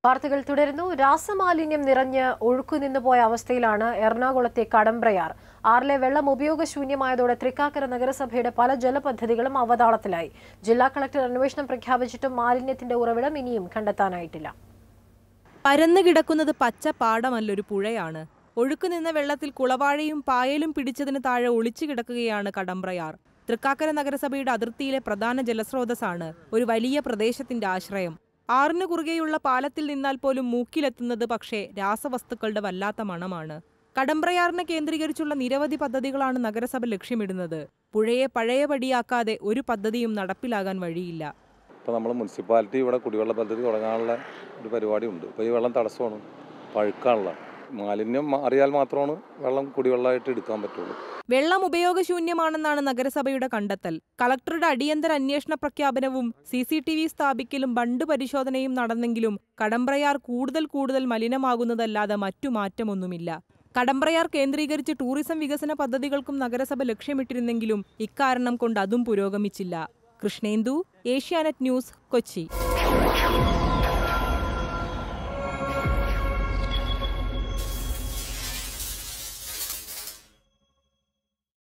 വാർത്തകൾ തുടരുന്നു രാസമാലിന്യം നിറഞ്ഞ് ഒഴുക്കുനിന്നു പോയ അവസ്ഥയിലാണ് എറണാകുളത്തെ കടമ്പ്രയാർ ആറിലെ വെള്ളം ഉപയോഗശൂന്യമായതോടെ തൃക്കാക്കര നഗരസഭയുടെ പല ജലപദ്ധതികളും അവതാളത്തിലായി ജില്ലാ കളക്ടർ അന്വേഷണം പ്രഖ്യാപിച്ചിട്ടും മാലിന്യത്തിന്റെ ഉറവിടം ഇനിയും കണ്ടെത്താനായിട്ടില്ല പരന്നു കിടക്കുന്നത് പച്ച പാടമല്ലൊരു പുഴയാണ് ഒഴുക്ക് നിന്ന വെള്ളത്തിൽ കുളവാഴയും പായലും പിടിച്ചതിന് താഴെ ഒളിച്ചു കിടക്കുകയാണ് കടമ്പ്രയാർ തൃക്കാക്കര നഗരസഭയുടെ അതിർത്തിയിലെ പ്രധാന ജലസ്രോതസ്സാണ് ഒരു വലിയ പ്രദേശത്തിന്റെ ആശ്രയം ആറിന് കുറുകെയുള്ള പാലത്തിൽ നിന്നാൽ പോലും മൂക്കിലെത്തുന്നത് പക്ഷേ രാസവസ്തുക്കളുടെ വല്ലാത്ത മണമാണ് കടമ്പ്രയാറിനെ കേന്ദ്രീകരിച്ചുള്ള നിരവധി പദ്ധതികളാണ് നഗരസഭ ലക്ഷ്യമിടുന്നത് പുഴയെ പഴയപടിയാക്കാതെ ഒരു പദ്ധതിയും നടപ്പിലാകാൻ വഴിയില്ല ഇപ്പോൾ നമ്മൾ മുനിസിപ്പാലിറ്റി ഇവിടെ കുടിവെള്ള പദ്ധതി തുടങ്ങാനുള്ള ഒരു പരിപാടി ഉണ്ട് ഇപ്പോൾ ഈ വെള്ളം തടസ്സമാണ് പഴുക്കാനുള്ള മാലിന്യം അറിയാൽ മാത്രമാണ് വെള്ളം കുടിവെള്ളമായിട്ട് എടുക്കാൻ പറ്റുള്ളൂ വെള്ളം ഉപയോഗശൂന്യമാണെന്നാണ് നഗരസഭയുടെ കണ്ടെത്തൽ കളക്ടറുടെ അടിയന്തര അന്വേഷണ പ്രഖ്യാപനവും സി സി ടി വി സ്ഥാപിക്കലും ബണ്ട് പരിശോധനയും നടന്നെങ്കിലും കടമ്പ്രയാർ കൂടുതൽ കൂടുതൽ മലിനമാകുന്നതല്ലാതെ മറ്റു മാറ്റമൊന്നുമില്ല കടമ്പ്രയാർ കേന്ദ്രീകരിച്ച് ടൂറിസം വികസന പദ്ധതികൾക്കും നഗരസഭ ലക്ഷ്യമിട്ടിരുന്നെങ്കിലും ഇക്കാരണം കൊണ്ട് അതും പുരോഗമിച്ചില്ല കൃഷ്ണേന്ദു ഏഷ്യാനെറ്റ് ന്യൂസ് കൊച്ചി